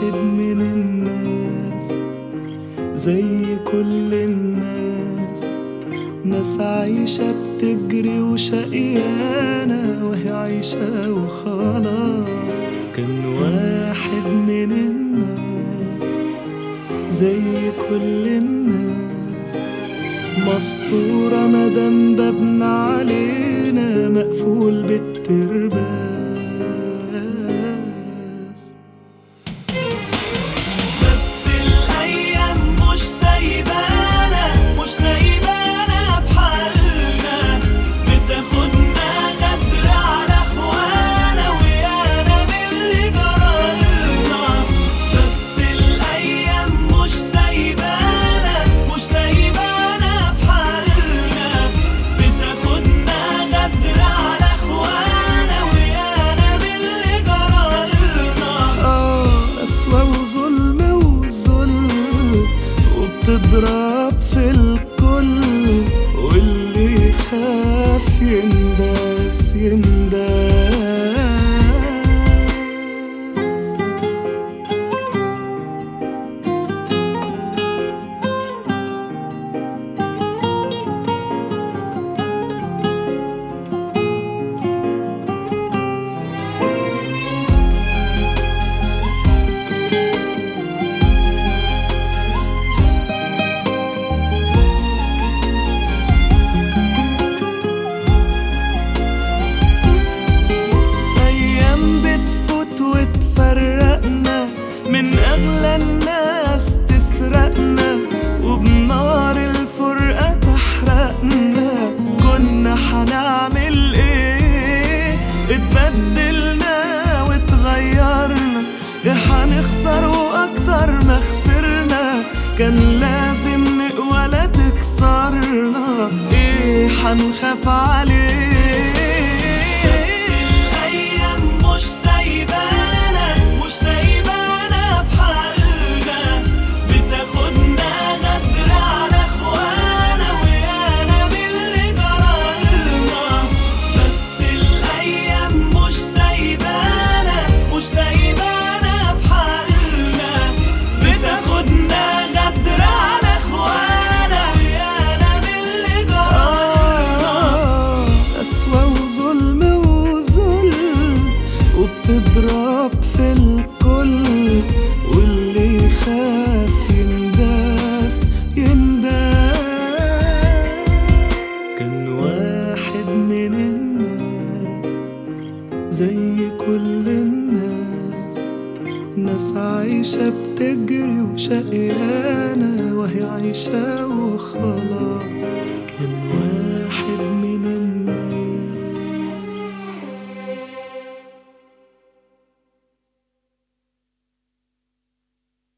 واحد من الناس زي كل الناس ناس عايشة بتجري وشقيانة وهي عايشة وخلاص كان واحد من الناس زي كل الناس مسطورة مدام بابنا علينا مقفول بالترباس بس الأيام مش سايبانا مش سايبانا في حالنا بتاخدنا غدر على اخوانا ويانا باللي جرالنا بس الأيام مش سايبانا مش سايبانا في حالنا بتاخدنا غدر على اخوانا ويانا باللي جرالنا اه قسوة وظلم وذل وبتضرب في الكل واللي يخاف ينداس ينداس أيام بتفوت وتفرقنا من أغلى الناس تسرقنا وبنار الفرقة تحرقنا كنا حنعمل إيه اتبدلنا واتغيرنا إيه حنخسر وأكتر ما خسرنا كان لازم نقوى لا تكسرنا إيه حنخاف عليه الأيام مش سايبانا مش سايبانا في حالنا بتاخدنا غدر على اخوانا ويانا باللي جرالنا بس الأيام مش سايبانا مش سايبانا في حالنا بتاخدنا غدر على اخوانا ويانا باللي جرالنا قسوة وظلم وذل وبتضرب في الكل واللي يخاف ينداس ينداس كان واحد من الناس زي كل الناس ناس عايشة بتجري وشقيانة وهي عايشة وخلاص كان واحد